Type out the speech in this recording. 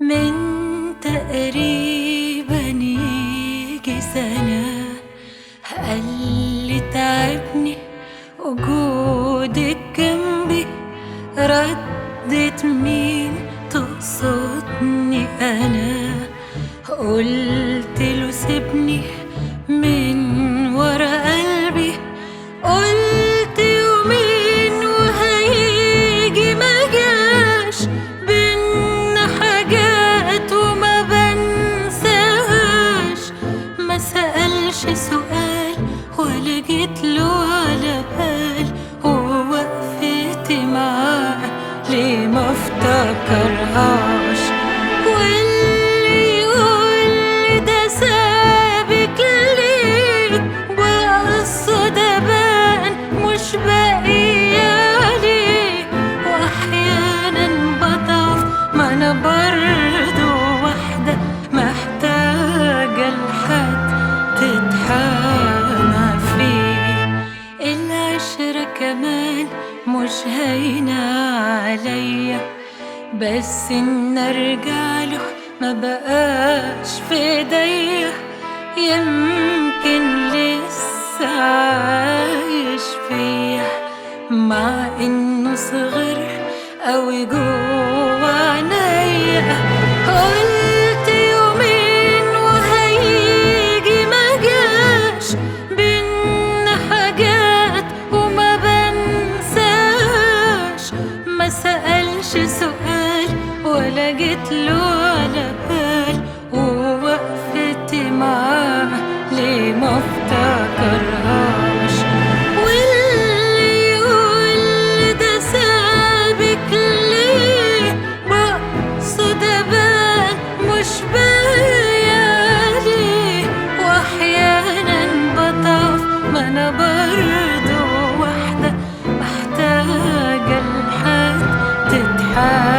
من تقريبا يجي سنة قالي تعبني وجودك جنبي ردت مين تقصدني أنا قلت له سيبني من ورا قلبي قلت يومين وهيجي ما جاش بينا حاجات وما بنساهاش ما سألش سؤال ولا جيت له على بال ووقفتي معاه ليه ما افتكرهاش واللي يقول ده سابك ليه وقصد بان مش باقية ليه واحيانا بضعف ما انا برضو واحدة محتاجة لحد تتحامى فيه العشرة كمان مش هينة عليا بس ان ارجع له ما بقاش في ايديا يمكن لسه عايش فيا مع انه صغر اوي جوا عينيا قلت يومين وهيجي ما جاش بينا حاجات وما بنساش ما سألش سؤال ولا جيت له على بال ووقفتي معاه ليه ما افتكرهاش واللي يقول ده سابك ليه بقصد بان مش بايالي واحيانا بضعف ما انا برضو واحدة محتاجة لحد تتحامى